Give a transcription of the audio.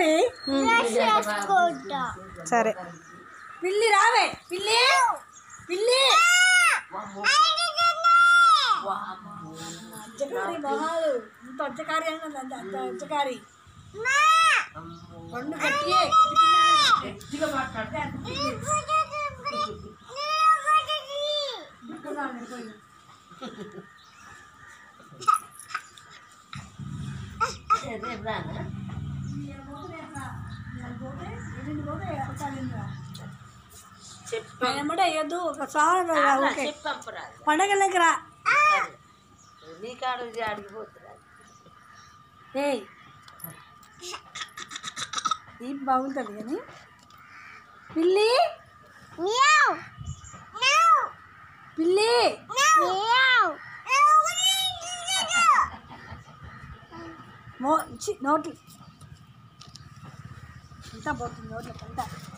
మరి సరే పిల్లి రావే పిల్లి పిల్లి అజ్జకారి మొహాలు ఇంత అజ్జకారి అన్నది అంత అంత అజ్జకారి రెండు గట్టియే గట్టిగా మాట్లాడితే అంత పిల్లి. దుక్కున్నాను పోయి. నేను పోతే ఎట్లా? నేను పోతే ఎన్నింటి పోతే అడగాలిందా? ఆయన ఎమ్మటే వేయద్దు ఒకసారి ఓకే పండగలకి రా నీ కాడ అడిగిపోతున్నా ఏయ్ ఈ బాగుంటుంది కానీ పిల్లి పిల్లి మో చి, నోట్లు అంతా పోతుంది నోట్లకి అంతా